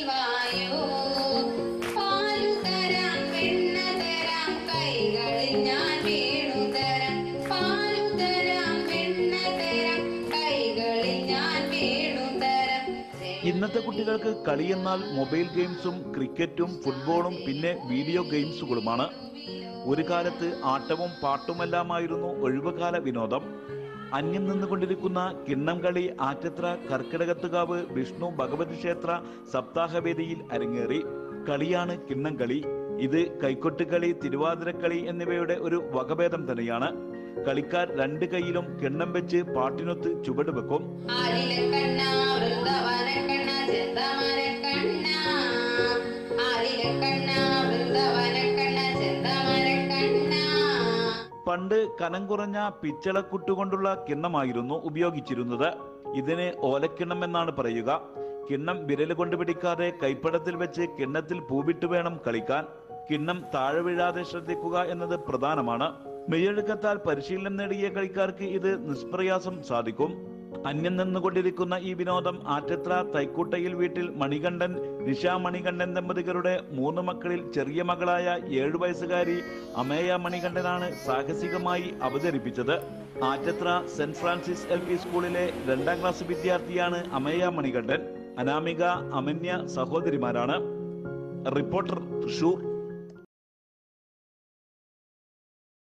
വായോ പാലു തരാം വെണ്ണ തരാം കൈകളിൽ ഞാൻ വീണു തരാം പാലു തരാം വെണ്ണ തരാം കൈകളിൽ ഞാൻ വീണു തരാം ഇന്നത്തെ കുട്ടികൾക്ക് കളിയെന്നാൽ മൊബൈൽ ഗെയിംസും ക്രിക്കറ്റും ഫുട്ബോളും പിന്നെ വീഡിയോ ഗെയിംസുകളുമാണ് ഒരു കാലത്ത് ആട്ടവും പാട്ടുമെല്ലാമായിരുന്നു ഒഴിവുകാല വിനോദം അന്യം നിന്നുകൊണ്ടിരിക്കുന്ന കിണ്ണം കളി ആറ്റത്ര കർക്കിടകത്തുകാവ് വിഷ്ണു ഭഗവതി ക്ഷേത്ര സപ്താഹവേദിയിൽ അരങ്ങേറി കളിയാണ് കിണ്ണം കളി ഇത് കൈക്കൊട്ടുകളി തിരുവാതിരക്കളി എന്നിവയുടെ ഒരു വകഭേദം തന്നെയാണ് കളിക്കാർ രണ്ട് കൈയിലും കിണ്ണം വെച്ച് പാട്ടിനൊത്ത് ചുവട് വെക്കും ആലിലക്കണ്ണ വൃന്ദവനക്കണ്ണ ചെന്തമരക്കണ്ണ ആലിലക്കണ്ണ വൃന്ദവനക്കണ്ണ ചെന്തമരക്കണ്ണ പണ്ട് കനം കുറഞ്ഞ പിച്ചളക്കുട്ടുകൊണ്ടുള്ള കിണ്ണമായിരുന്നു ഉപയോഗിച്ചിരുന്നത് ഇതിന് ഓലക്കിണ്ണം എന്നാണ് പറയുക കിണ്ണം വിരൽ കൊണ്ട് പിടിക്കാതെ കൈപ്പടത്തിൽ വെച്ച് കിണ്ണത്തിൽ പൂവിട്ട് വേണം കളിക്കാൻ കിണ്ണം താഴെ വീഴാതെ ശ്രദ്ധിക്കുക എന്നത് പ്രധാനമാണ് മെയ്യൊഴുക്കത്താൽ പരിശീലനം നേടിയ കളിക്കാർക്ക് ഇത് നിഷ്പ്രയാസം സാധിക്കും അന്യം നിന്നുകൊണ്ടിരിക്കുന്ന ഈ വിനോദം ആറ്റത്ര തൈക്കൂട്ടയിൽ വീട്ടിൽ മണികണ്ഠൻ നിഷ മണികണ്ഠൻ ദമ്പതികളുടെ മൂന്ന് മക്കളിൽ ചെറിയ മകളായ ഏഴു വയസ്സുകാരി അമേയ മണികണ്ഠനാണ് സാഹസികമായി അവതരിപ്പിച്ചത് ആറ്റത്ര സെന്റ് ഫ്രാൻസിസ് എൽ പി സ്കൂളിലെ രണ്ടാം ക്ലാസ് വിദ്യാർത്ഥിയാണ് അമേയ മണികണ്ഠൻ അനാമിക അമന്യ സഹോദരിമാരാണ് റിപ്പോർട്ടർ തൃശൂർ